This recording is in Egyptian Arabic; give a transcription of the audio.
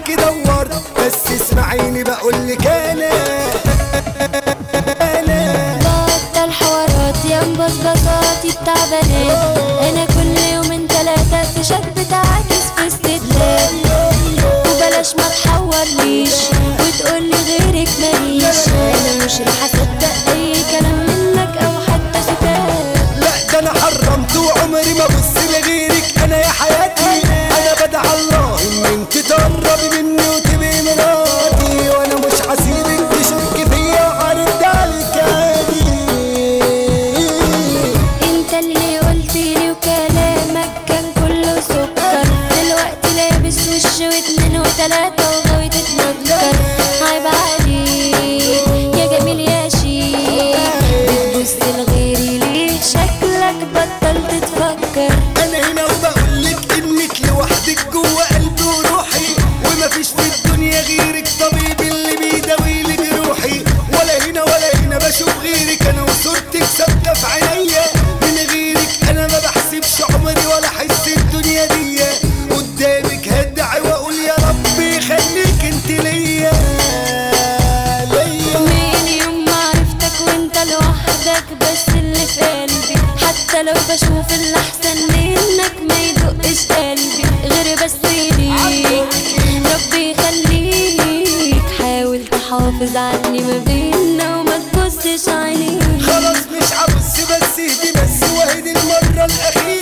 عليك دورت بس اسمعيني بقولك انا انا بطل حوارات يا مبسبساتي بتاع بنات انا كل يومين تلاتة في شك بتعاكس في استدلال وبلاش ما تحورليش وتقولي غيرك ماليش انا مش رح اصدق اي كلام منك او حتى كتاب لا ده انا حرمت وعمري ما ابص لغيرك انا يا حياتي انا بدعى الله ان انت تقربي مني وتبقي مراتي وانا مش هسيبك تشك فيا وهرد عليك عادي انت اللي قلت لي وكلامك كان كله سكر دلوقتي لابس وش واتنين وتلاتة وغاوي تتنكر عيب عليك يا جميل يا شيك بتبص لغيري ليه شكلك بطلت تفكر انا هنا وبقولك انك لوحدك جوه قلبي وروحي ومفيش في الدنيا غيرك طبيب اللي بيداوي لي جروحي ولا هنا ولا هنا بشوف غيرك انا وصورتك ثابته في عينيا من غيرك انا ما بحسبش عمري ولا احس الدنيا دي قدامك هدعي واقول يا ربي خليك انت ليا ليا من يوم ما عرفتك وانت لوحدك بس اللي في قلبي حتى لو بشوف الاحسن منك ما يدقش قلبي غير بس ليك ربي يخليك حاول تحافظ عني ما بيننا وما تبصش عينيك خلاص مش عبس بس اهدي بس وهدي المرة الأخيرة